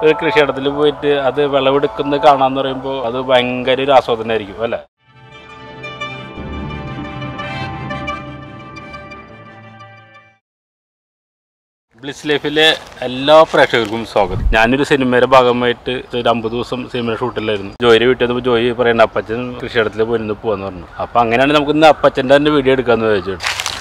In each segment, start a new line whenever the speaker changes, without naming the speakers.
ഒരു കൃഷിയിടത്തിൽ പോയിട്ട് അത് വിളവെടുക്കുന്നത് കാണാന്ന് പറയുമ്പോൾ അത് ഭയങ്കര ഒരു ആസ്വാദനമായിരിക്കും അല്ലേ ബ്ലിസ് ലൈഫിലെ എല്ലാ പ്രേക്ഷകർക്കും സ്വാഗതം ഞാനൊരു സിനിമയുടെ ഭാഗമായിട്ട് ഒരു അമ്പത് ദിവസം സിനിമയുടെ ഷൂട്ടിലായിരുന്നു ജോയിയുടെ വീട്ടിൽ വന്നപ്പോൾ ജോയി പറയണ്ട അപ്പച്ചൻ കൃഷിയിടത്തിൽ പോയിരുന്നു പോകാന്ന് പറഞ്ഞു അപ്പോൾ അങ്ങനെയാണ് നമുക്ക് ഇന്ന് അപ്പച്ചൻ്റെ തന്നെ വീഡിയോ എടുക്കാമെന്ന് ചോദിച്ചു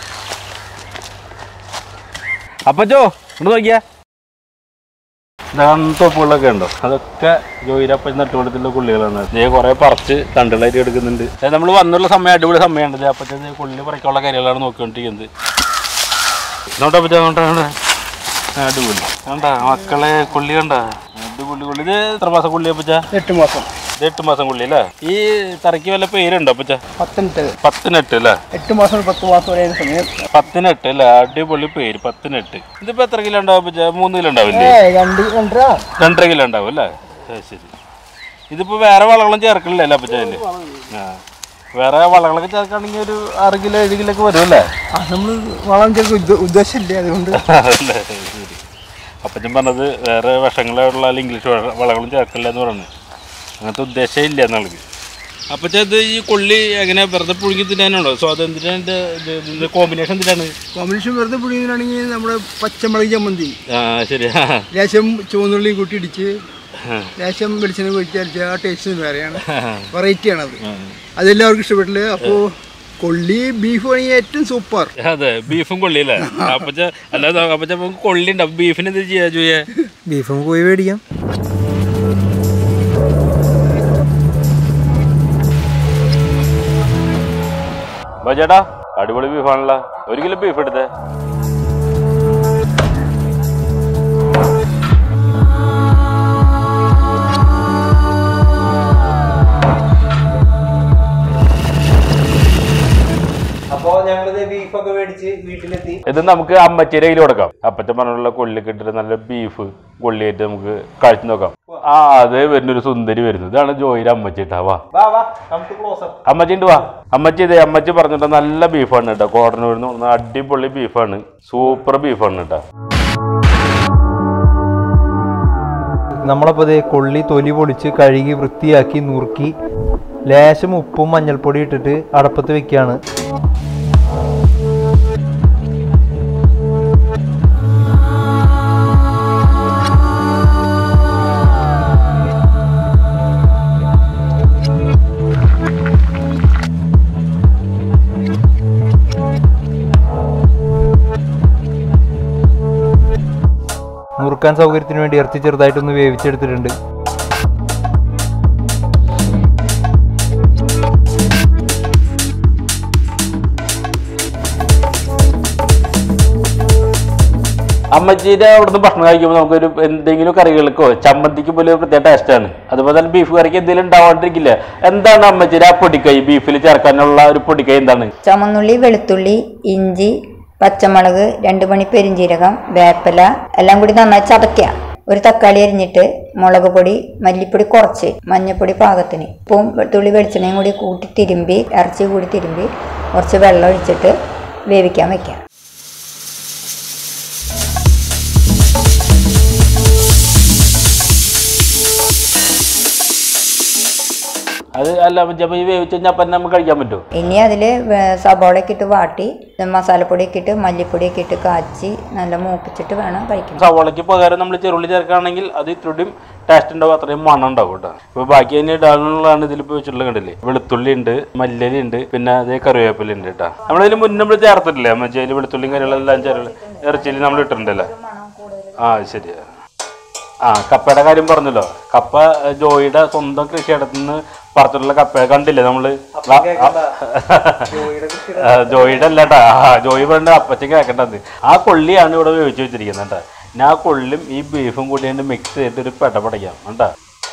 അപ്പച്ചോ ഇങ്ങോട്ട് നോക്കിയാ തോപ്പുകളൊക്കെ ഉണ്ടോ അതൊക്കെ ജോയിരപ്പൻ നട്ടുകൊടുത്തുള്ള കുള്ളികളാണ് ഞാൻ കുറെ പറിച്ച് തണ്ടുകളായിട്ട് എടുക്കുന്നുണ്ട് നമ്മൾ വന്നുള്ള സമയം അടിപൊളി സമയമുണ്ട് അപ്പച്ചൻ ദേ കുള്ളി പറിക്കാനുള്ള കാര്യങ്ങളാണ് നോക്കിക്കൊണ്ടിരിക്കുന്നത് നോട്ടാ പറ്റാ നോട്ടാ നോട്ടാ അടിപൊളി കണ്ട മക്കളെ കുള്ളി കണ്ട അടിപൊളി കുള്ളി ഇത് എത്ര മാസം കുള്ളി അപ്പച്ച
എട്ട് മാസം
ഇത് എട്ട് മാസം കുള്ളി അല്ലേ ഈ തറയ്ക്ക് വല്ല പേരുണ്ടോ അപ്പച്ച
പത്തിനെട്ട്
പത്തിനെട്ട് അല്ലേ
എട്ട് മാസം മുതൽ പത്ത് മാസം വരെ സമയം
പത്തിനെട്ട് അല്ലേ അടിപൊളി പേര് പത്തിനെട്ട് ഇതിപ്പോ എത്ര കിലോ ഉണ്ടാവും അപ്പച്ച മൂന്ന് കിലോ ഉണ്ടാവില്ലേ
ഏ രണ്ട് രണ്ടര
രണ്ടര കിലോ ഉണ്ടാവും അല്ലേ ആ, ശരി ഇതിപ്പോ വേറെ വളങ്ങളും ചേർക്കണില്ല അല്ലേ അപ്പച്ച അതില് ആ വേറെ വളങ്ങളൊക്കെ ചേർക്കുകയാണെങ്കിൽ ഒരു ആറ് കിലോ ഏഴ് കിലോ ഒക്കെ വരും അല്ലേ
ആ നമ്മൾ വളം ചിലപ്പോൾ ഉദ്ദ- ഉദ്ദേശമില്ല അതുകൊണ്ട്
അതല്ലേ ശരി അപ്പച്ചൻ പറഞ്ഞത് വേറെ വിഷങ്ങളുള്ള ഇംഗ്ലീഷ് വള- വളങ്ങളും ചേർക്കില്ല എന്ന് പറഞ്ഞു അങ്ങനത്തെ ഉദ്ദേശം ഇല്ല എന്നുള്ളത് അപ്പച്ച ഇത് ഈ കൊള്ളി എങ്ങനെ വെറുതെ പുഴുങ്ങി തിന്നാനുണ്ടോ സോ അത് എന്തിനാ കോമ്പിനേഷൻ എന്തിനാണ്
കോമ്പിനേഷൻ വെറുതെ പുളിയുന്നതാണെങ്കിൽ നമ്മുടെ പച്ചമുളക് ചമ്മന്തി
ആ ശരി
ലേശം ചുവന്നുള്ളി കൂട്ടി ഇടിച്ച് ലേശം വെളിച്ചെണ്ണ ഒഴിച്ചടിച്ച് ആ ടേസ്റ്റ് വേറെയാണ് വെറൈറ്റി ആണത് അതെല്ലാവർക്കും ഇഷ്ടപ്പെട്ടില്ല അപ്പോൾ കൊള്ളി ബീഫ് ആണെങ്കിൽ ഏറ്റവും സൂപ്പർ
അതെ ബീഫും കൊള്ളി അല്ലേ അപ്പച്ച അല്ലാതെ അപ്പച്ച നമുക്ക് കൊള്ളി ഉണ്ടാവും ബീഫിന് എന്ത് ചെയ്യാ ചെയ്യാ
ബീഫും പോയി മേടിക്കാം
ചേട്ടാ അടിപൊളി ബീഫാണല്ലോ ഒരു കിലോ ബീഫ് എടുത്തേ
അപ്പോ ഞങ്ങളിത് ബീഫൊക്കെ മേടിച്ച് വീട്ടിലെത്തി
ഇത് നമുക്ക് അമ്മച്ചേരി കയ്യിൽ കൊടുക്കാം അപ്പച്ചൻ പറഞ്ഞുള്ള കൊള്ളിക്ക് ഇട്ടിട്ട് നല്ല ബീഫ് കൊള്ളിയായിട്ട് നമുക്ക് കഴിച്ചു നോക്കാം ആ അതേ വരുന്നൊരു സുന്ദരി വരുന്നു ഇതാണ് ജോയിയുടെ അമ്മച്ചി ഇട്ടാ വാ
വാ വാ നമുക്ക് ക്ലോസ്
അമ്മച്ചി ഉണ്ട് വാ അമ്മച്ചി ഇതേ അമ്മച്ചി പറഞ്ഞിട്ട് നല്ല ബീഫാണ് കേട്ടോ കോട്ടനൂരിൽ നിന്ന് കൊണ്ടുവന്ന അടിപൊളി ബീഫാണ് സൂപ്പർ ബീഫാണ് കേട്ടോ
നമ്മളപ്പോൾ ഇതേ കൊള്ളി തൊലി പൊളിച്ച് കഴുകി വൃത്തിയാക്കി നുറുക്കി ലേശം ഉപ്പും മഞ്ഞൾപ്പൊടി ഇട്ടിട്ട് അടപ്പത്ത് വെക്കുകയാണ് നുറുക്കാൻ സൗകര്യത്തിന് വേണ്ടി ഇറച്ചി ചെറുതായിട്ടൊന്ന് വേവിച്ചെടുത്തിട്ടുണ്ട്
അമ്മച്ചീൻ്റെ അവിടുന്ന് ഭക്ഷണം കഴിക്കുമ്പോൾ നമുക്കൊരു എന്തെങ്കിലും കറികൾക്കോ ചമ്മന്തിക്ക് പോലും ഒരു പ്രത്യേക ടേസ്റ്റാണ് അതുപോലെ തന്നെ ബീഫ് കറിക്ക് എന്തെങ്കിലും ഉണ്ടാവാണ്ടിരിക്കില്ല എന്താണ് അമ്മച്ചീൻ്റെ ആ പൊടിക്കൈ ബീഫിൽ ചേർക്കാനുള്ള ഒരു പൊടിക്കൈ എന്താണ്
ചുമന്നുള്ളി വെളുത്തുള്ളി ഇഞ്ചി പച്ചമുളക് രണ്ട് മണി പെരിഞ്ചീരകം വേപ്പില എല്ലാം കൂടി നന്നായി ചതയ്ക്കുക ഒരു തക്കാളി അരിഞ്ഞിട്ട് മുളക് പൊടി മല്ലിപ്പൊടി കുറച്ച് മഞ്ഞൾപ്പൊടി പാകത്തിന് ഉപ്പും വെളുത്തുള്ളി വെളിച്ചെണ്ണയും കൂടി കൂട്ടി തിരുമ്പി ഇറച്ചി കൂടി തിരുമ്പി കുറച്ച് വെള്ളം ഒഴിച്ചിട്ട് വേവിക്കാൻ വെക്കാം
അത് അല്ല അപ്പൊ ഈ വേവിച്ച് കഴിഞ്ഞാൽ അപ്പം നമുക്ക് കഴിക്കാൻ പറ്റുമോ
ഇനി അതിൽ സബോളയൊക്കെ ഇട്ട് വാട്ടി മസാലപ്പൊടിയൊക്കെ ഇട്ട് മല്ലിപ്പൊടിയൊക്കെ ഇട്ട് കാച്ചി നല്ല മൂപ്പിച്ചിട്ട് വേണം കഴിക്കാൻ
സവാളയ്ക്ക് പകരം നമ്മൾ ചെറുള്ളി ചേർക്കുകയാണെങ്കിൽ അത് ഇത്രയും ടേസ്റ്റ് ഉണ്ടാവും അത്രയും മണം ഉണ്ടാവും കേട്ടോ ഇപ്പൊ ബാക്കി അതിന് ഇടാനുള്ളതാണ് ഇതിൽ ഇപ്പോൾ വെച്ചിട്ടുള്ള കണ്ടില്ലേ വെളുത്തുള്ളി ഉണ്ട് മല്ലരി ഉണ്ട് പിന്നെ അതേ കറിവേപ്പില ഉണ്ട് കേട്ടോ നമ്മളതിൽ മുന്നേ നമ്മൾ ചേർത്തിട്ടില്ലേ മറ്റേ അതിൽ വെളുത്തുള്ളിയും കറികളെല്ലാം ചേർത്ത് ഇറച്ചിയിൽ നമ്മൾ ഇട്ടിട്ടുണ്ടല്ലേ ആ ശരി ആ കപ്പയുടെ കാര്യം പറഞ്ഞല്ലോ കപ്പ ഏ, ജോയിയുടെ സ്വന്തം കൃഷിയിടത്തു നിന്ന് പറിച്ചിട്ടുള്ള കപ്പ കണ്ടില്ലേ നമ്മള് ആ, ജോയിയുടെ അല്ല കേട്ടാ ആ ജോയി പറഞ്ഞ അപ്പച്ചൻ കേൾക്കേണ്ടത് ആ കൊള്ളിയാണ് ഇവിടെ വേവിച്ച് വെച്ചിരിക്കുന്നത് കേട്ടാ ഞാൻ ആ കൊള്ളിയും ഈ ബീഫും കൂടി അതിന്റെ മിക്സ് ചെയ്തിട്ട് ഒരു പെട പടയ്ക്കാം കേട്ടാ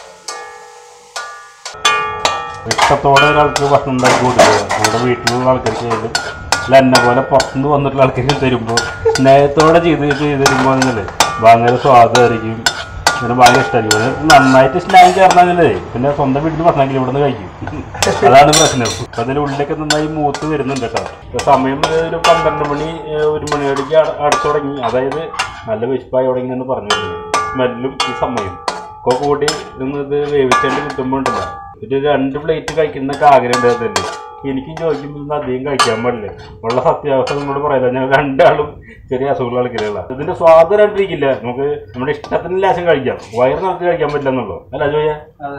ഇഷ്ടത്തോടെ ഒരാൾക്ക് ഭക്ഷണം ഉണ്ടാക്കി കൊടുക്കുക നമ്മുടെ വീട്ടിലുള്ള ആൾക്കാർക്ക് ആയാലും അല്ല എന്നെ പോലെ പുറത്തുനിന്ന് വന്നിട്ടുള്ള ആൾക്കാർക്ക് തരുമ്പോൾ സ്നേഹത്തോടെ ചെയ്ത് ചെയ്ത് തരുമ്പോൾ നിങ്ങള് ഭയങ്കര സ്വാദമായിരിക്കും പിന്നെ ഭയങ്കര ഇഷ്ടമായിരിക്കും ഇത് നന്നായിട്ട് സ്നേഹം ചേർന്നാലേ പിന്നെ സ്വന്തം വീട്ടിൽ നിന്ന് ഭക്ഷണം ഇവിടെ നിന്ന് കഴിക്കും അതാണ് പ്രശ്നം അപ്പൊ അതിൽ ഉള്ളിലൊക്കെ നന്നായി മൂത്ത് വരുന്നുണ്ട് കേട്ടോ ഇപ്പൊ സമയം ഒരു പന്ത്രണ്ട് മണി ഏഹ് ഒരു മണിയോടേക്ക് അടച്ചു തുടങ്ങി അതായത് നല്ല വിശപ്പായി തുടങ്ങി എന്ന് പറഞ്ഞു സ്മെല്ലും ഈ സമയം ഒക്കെ കൂടി ഇന്ന് ഇത് വേവിച്ചേണ്ടി കിട്ടുമ്പോൾ ഉണ്ടല്ലോ ഒരു രണ്ട് പ്ലേറ്റ് കഴിക്കുന്നൊക്കെ ആഗ്രഹം ഉണ്ടായിരുന്നില്ലേ എനിക്കും ചോദിക്കുമ്പോൾ ഇന്ന് അധികം കഴിക്കാൻ പാടില്ല ഉള്ള സത്യാവസ്ഥ നിങ്ങളോട് പറയില്ല ഞങ്ങൾ രണ്ടാളും ചെറിയ അസുഖമുള്ള ആൾക്കാരുകളാണ് ഇതിന്റെ സ്വാദം രണ്ടിരിക്കില്ല നമുക്ക് നമ്മുടെ ഇഷ്ടത്തിന് ലേശം കഴിക്കാം വയറ് നമുക്ക് കഴിക്കാൻ പറ്റില്ല എന്നുള്ളൂ അല്ല ജോയ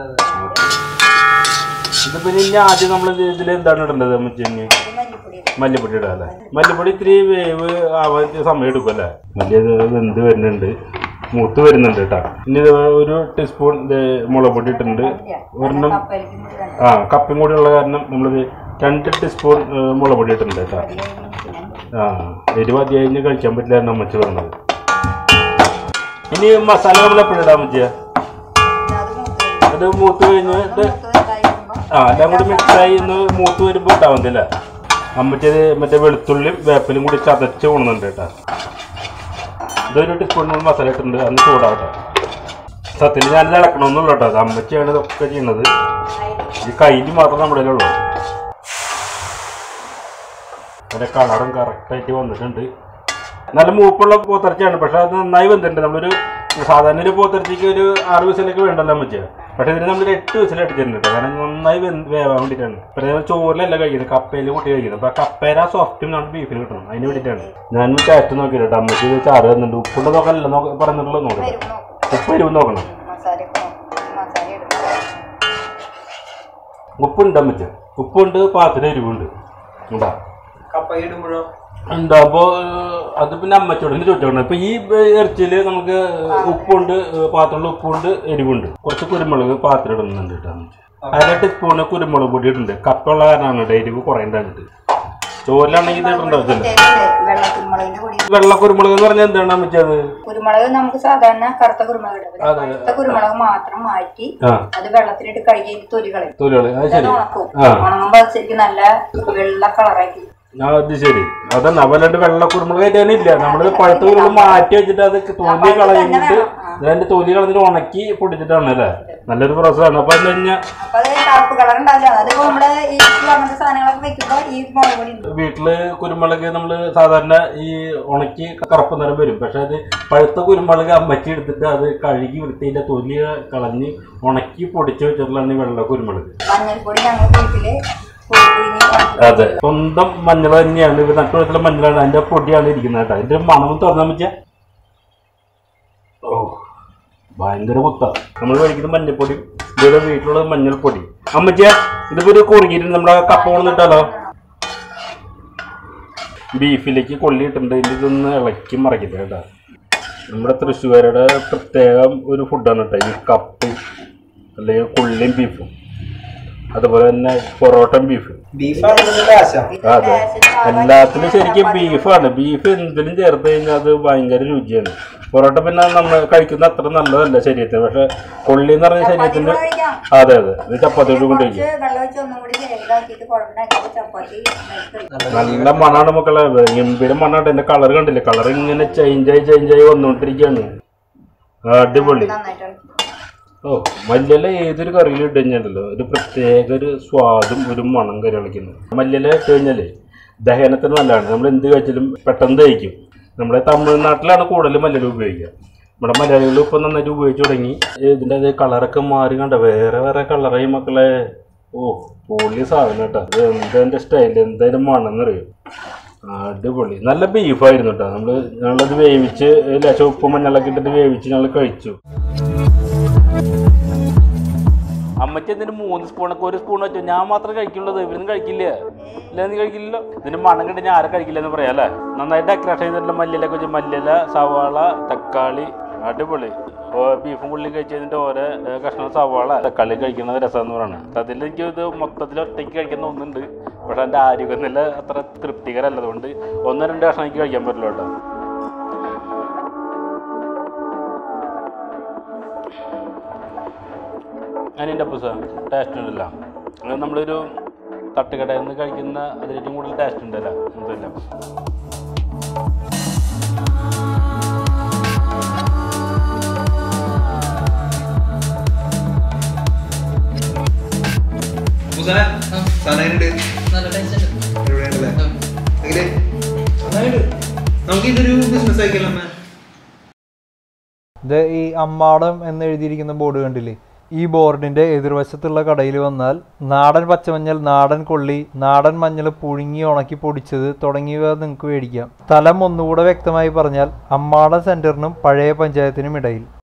ഇതിപ്പോ ഇനി ആദ്യം നമ്മൾ ഇതിൽ എന്താണ് ഇടേണ്ടത് അമ്മച്ചിന് മല്ലിപ്പൊടി ഇടാം അല്ലേ മല്ലിപ്പൊടി ഇത്തിരി വേവ് ആവാൻ ഇത്തിരി സമയം എടുക്കും അല്ലേ മല്ലി ഇത് വെന്ത് വരുന്നുണ്ട് മൂത്ത് വരുന്നുണ്ട് കേട്ടോ ഇനി ഇത് ഒരു ടീസ്പൂൺ ഇത് മുളക് പൊടി ഇട്ടിട്ടുണ്ട് ഒരെണ്ണം ആ കപ്പയും കൂടി ഉള്ള കാരണം നമ്മളിത് രണ്ട് ടീസ്പൂൺ ഏ, മുളക് പൊടി ഇട്ടിട്ടുണ്ട് കേട്ടോ ആ എരിവ് അധികം കഴിഞ്ഞ് കഴിക്കാൻ പറ്റില്ല എന്ന് അമ്മച്ചി പറഞ്ഞത് ഇനി മസാല നമ്മൾ എപ്പോഴും ഇടാൻ പറ്റിയ അത് മൂത്ത് കഴിഞ്ഞിട്ട് ആ എല്ലാം കൂടി മിക്സായി ഒന്ന് മൂത്ത് വരുമ്പോൾ ഇട്ടാൽ മതി അല്ലേ അമ്മച്ചത് മറ്റേ വെളുത്തുള്ളിയും വേപ്പിലും കൂടി ചതച്ച് കൊണ്ടുന്നുണ്ട് കേട്ടോ ഇതൊരു ടീസ്പൂൺ മസാല ഇട്ടിട്ടുണ്ട് അന്ന് ചൂടാവട്ടെ സത്യത്തിൽ ഞാൻ ഇളക്കണമെന്നുള്ള കേട്ടോ അത് അമ്മച്ചിയാണ് ഇതൊക്കെ ചെയ്യുന്നത് ഈ കയ്യിൽ മാത്രം നമ്മുടെ കയ്യിലുള്ളൂ അതിന്റെ കളറും കറക്റ്റായിട്ട് വന്നിട്ടുണ്ട് നല്ല മൂപ്പുള്ള പോത്തിറച്ചിയാണ് പക്ഷെ അത് നന്നായി വന്നിട്ടുണ്ട് നമ്മളൊരു സാധാരണ ഒരു പോത്തിറച്ചിക്ക് ഒരു ആറ് വിസിലൊക്കെ വേണ്ടല്ലോ അമ്മച്ച പക്ഷെ ഇതിന് നമ്മൾ എട്ട് വിസിൽ അടിച്ചിട്ടുണ്ട് കേട്ടോ കാരണം നന്നായി വെന്ത് വേവാൻ വേണ്ടിയിട്ടാണ് പക്ഷേ നമ്മൾ ചോറിലല്ല കഴിക്കുന്നത് കപ്പയിൽ കൂട്ടി കഴിക്കുന്നത് അപ്പൊ കപ്പേര സോഫ്റ്റും നമ്മൾ ബീഫിന് കിട്ടണം അതിന് വേണ്ടിയിട്ടാണ് ഞാൻ ടേസ്റ്റ് നോക്കിയിട്ട് കേട്ടോ അമ്മച്ചി ഇത് ചാറ് തന്നിട്ടുണ്ട് ഉപ്പുണ്ട് നോക്കാനല്ല നോക്ക പറഞ്ഞിട്ടുള്ളത് നോക്കണം ഉപ്പ് വരുമ്പോൾ നോക്കണം ഉപ്പുണ്ട് അമ്മച്ച ഉപ്പുണ്ട് പാത്രത്തിൽ എരിവുണ്ട് ഉണ്ടാ
കപ്പ ഇടുമ്പോഴോ
ഉണ്ട് അപ്പോ അത് പിന്നെ അമ്മച്ചോട് ചോദിച്ചോണ്ട് ഇപ്പൊ ഈ ഇറച്ചിയില് നമുക്ക് ഉപ്പുണ്ട് പാത്രത്തിൽ ഉപ്പുണ്ട് എരിവുണ്ട് കുറച്ച് കുരുമുളക് പാത്രം ഇടുന്നുണ്ട് കേട്ടോ അമ്മച്ചി അര ടീസ്പൂണ് കുരുമുളക് പൊടി ഇടുന്നുണ്ട് കപ്പുള്ള കാരണമാണ് കേട്ടോ എരിവ് കുറയണ്ടായിട്ട് ചോറിലാണെങ്കിൽ ഇത് ഇടേണ്ട ആവശ്യമില്ല
വെള്ള കുരുമുളകിന്റെ പൊടി
വെള്ള കുരുമുളക് എന്ന് പറഞ്ഞാൽ എന്താണ് അമ്മച്ചി അത്
കുരുമുളക് നമുക്ക് സാധാരണ കറുത്ത കുരുമുളക് ഇടും
അതെ.
കറുത്ത കുരുമുളക് മാത്രം മാറ്റി
ആ
അത് വെള്ളത്തിലിട്ട് കഴുകി തൊലി കളയും
തൊലികള് അത്
അത്
ശരി
ഉണക്കും
ആ
ഉണങ്ങുമ്പോ അത് ശരിക്കും നല്ല വെള്ള കളറാക്കി
ആ, അത് ശരി അതന്നെ അവല്ലാണ്ട് വെള്ള കുരുമുളക് ആയിട്ടാണില്ല നമ്മള് പഴുത്ത കുരുമുളക് മാറ്റി വെച്ചിട്ട് അത് തൊലി കളഞ്ഞിട്ട് അതിന്റെ തൊലി കളഞ്ഞിട്ട് ഉണക്കി പൊടിച്ചിട്ടാണ് അല്ലേ നല്ലൊരു പ്രോസസ്സാണ് അപ്പൊ എന്താ കഴിഞ്ഞാൽ
അപ്പൊ അത് കറുപ്പ് കളർ ഉണ്ടാവില്ല അത് നമ്മള് ഈ അങ്ങനത്തെ സാധനങ്ങളൊക്കെ വെക്കുമ്പോ ഈ മുളക് പൊടി ഉണ്ട്
വീട്ടില് കുരുമുളക് നമ്മൾ സാധാരണ ഈ ഉണക്കി കറുപ്പ് നിറം വരും പക്ഷെ അത് പഴുത്ത കുരുമുളക് അമ്മച്ചി എടുത്തിട്ട് അത് കഴുകി വൃത്തിയിലെ തൊലി കളഞ്ഞ് ഉണക്കി പൊടിച്ച് വെച്ചിട്ടുള്ളതാണ് ഈ വെള്ള കുരുമുളക്
മഞ്ഞൾപ്പൊടി ഞങ്ങൾ വീട്ടില് പുഴുങ്ങി ഉണക്കി
അതെ സ്വന്തം മഞ്ഞൾ തന്നെയാണ് ഇവർ നട്ടുവളത്തിലെ മഞ്ഞളാണ് അതിന്റെ പൊടിയാണ് ഇരിക്കുന്നത് കേട്ടോ അതിന്റെ മണം തുറന്നാ വെച്ചാ ഓ ഭയങ്കര കുത്ത നമ്മൾ കഴിക്കുന്ന മഞ്ഞൾപ്പൊടി ഇവിടെ വീട്ടിലുള്ള മഞ്ഞൾപ്പൊടി അമ്മച്ചിയ ഇതിപ്പോ ഒരു കുറുകിയിട്ട് നമ്മുടെ കപ്പ കൊണ്ടിട്ടാലോ ബീഫിലേക്ക് കൊള്ളിയിട്ടുണ്ട് ഇതിൽ ഇതൊന്ന് ഇളക്കി മറക്കില്ല കേട്ടോ നമ്മുടെ തൃശ്ശൂരുടെ പ്രത്യേകം ഒരു ഫുഡാണ് കേട്ടോ ഈ കപ്പും അല്ലെങ്കിൽ കൊള്ളിയും ബീഫും അതുപോലെ തന്നെ പൊറോട്ടയും ബീഫും
ബീഫാണ് ഇതിന്റെ ആശം
അതെ എല്ലാത്തിനും ശരിക്കും ബീഫാണ് ബീഫ് എന്തിനും ചേർത്ത് കഴിഞ്ഞാൽ അത് ഭയങ്കര രുചിയാണ് പൊറോട്ട പിന്നെ നമ്മൾ കഴിക്കുന്ന അത്ര നല്ലതല്ല ശരീരത്തിന് പക്ഷെ കൊള്ളി എന്ന് പറഞ്ഞ ശരീരത്തിന്
കഴിക്കാം
അതെ അതെ ഇത് ചപ്പാത്തിയോട് കൊണ്ട് കഴിക്കും
കുറച്ച് വെള്ളം ഒഴിച്ച് ഒന്നും കൂടി വേഗമാക്കിയിട്ട് കുഴമ്പനാക്കിയിട്ട് ചപ്പാത്തി കഴിക്കും
നല്ല മണാണ് മക്കളെ ഗംഭീര മണാണ് എന്റെ കളർ കണ്ടില്ലേ കളർ ഇങ്ങനെ ചേഞ്ച് ആയി ചേഞ്ച് ആയി വന്നുകൊണ്ടിരിക്കുകയാണ് അടിപൊളി
നന്നായിട്ട് ഇളക്കി.
ഓ മല്ലിയില ഏതൊരു കറിയിൽ ഇട്ട് കഴിഞ്ഞാലല്ലോ ഒരു പ്രത്യേക ഒരു സ്വാദും ഒരു മണം കറി കളിക്കുന്നു മല്ലിയില ഇട്ട് കഴിഞ്ഞാലേ ദഹനത്തിന് നല്ലതാണ് നമ്മൾ എന്ത് കഴിച്ചാലും പെട്ടെന്ന് ദഹിക്കും നമ്മുടെ തമിഴ്നാട്ടിലാണ് കൂടുതൽ മല്ലിയില ഉപയോഗിക്കുക നമ്മുടെ മലയാളികൾ ഇപ്പം നന്നായിട്ട് ഉപയോഗിച്ച് തുടങ്ങി ഇതിൻ്റെ അതേ കളറൊക്കെ മാറി കണ്ട വേറെ വേറെ കളറായി മക്കളെ ഓ പൊളി സാധനം കേട്ടോ ഇത് എന്താ എൻ്റെ സ്റ്റൈൽ എന്തായാലും മണമെന്നറിയും അടിപൊളി നല്ല ബീഫായിരുന്നു കേട്ടോ നമ്മൾ ഞങ്ങളത് വേവിച്ച് ലേശം ഉപ്പും മഞ്ഞളൊക്കെ ഇട്ടിട്ട് വേവിച്ച് ഞങ്ങൾ കഴിച്ചു അമ്മയ്ക്ക് എന്തിന് മൂന്ന് സ്പൂണൊക്കെ ഒരു സ്പൂൺ വെച്ചു ഞാൻ മാത്രം കഴിക്കുള്ളത് ഇവരൊന്നും കഴിക്കില്ല ഇല്ല നീ കഴിക്കില്ലല്ലോ ഇതിന് മണം കണ്ട് ഞാൻ ആരെ കഴിക്കില്ല എന്ന് പറയാം അല്ലേ നന്നായിട്ട് ഡെക്കറേഷൻ ചെയ്തിട്ടുള്ള മല്ലിയിലൊക്കെ വെച്ച് മല്ലിയില സവാള തക്കാളി അടിപൊളി ഓ, ബീഫും പുള്ളി കഴിച്ചതിന്റെ ഓരോ ഏ, കഷ്ണം സവാള തക്കാളി കഴിക്കുന്നത് രസമെന്ന് പറയുന്നത് സത്യത്തിൽ എനിക്ക് ഇത് മൊത്തത്തിൽ ഒറ്റയ്ക്ക് കഴിക്കുന്ന ഒന്നുണ്ട് പക്ഷെ എൻ്റെ ആരോഗ്യനില അത്ര തൃപ്തികരല്ല അതുകൊണ്ട് ഒന്നോ രണ്ടോ കഷ്ണം എനിക്ക് കഴിക്കാൻ പറ്റില്ല കേട്ടോ അതിൻ്റെ പുസ്തകം ടേസ്റ്റ് ഉണ്ടല്ലോ അത് നമ്മളൊരു തട്ടുകടയിൽ നിന്ന് കഴിക്കുന്ന അതിലേറ്റവും കൂടുതൽ ടേസ്റ്റ് ഉണ്ടല്ലോ എന്തല്ല
നമുക്ക് ഇതൊരു ബിസിനസ് ആക്കിയല്ലോ അമ്മ ഇത് ഈ അമ്മാടം എന്ന് എഴുതിയിരിക്കുന്ന ബോർഡ് കണ്ടില്ലേ ഈ ബോർഡിന്റെ എതിർവശത്തുള്ള കടയിൽ വന്നാൽ നാടൻ പച്ചമഞ്ഞൾ നാടൻ കൊള്ളി നാടൻ മഞ്ഞൾ പുഴുങ്ങി ഉണക്കി പൊടിച്ചത് തുടങ്ങിയവ നിങ്ങൾക്ക് മേടിക്കാം സ്ഥലം ഒന്നുകൂടെ വ്യക്തമായി പറഞ്ഞാൽ അമ്മാടം സെന്ററിനും പഴയ പഞ്ചായത്തിനും ഇടയിൽ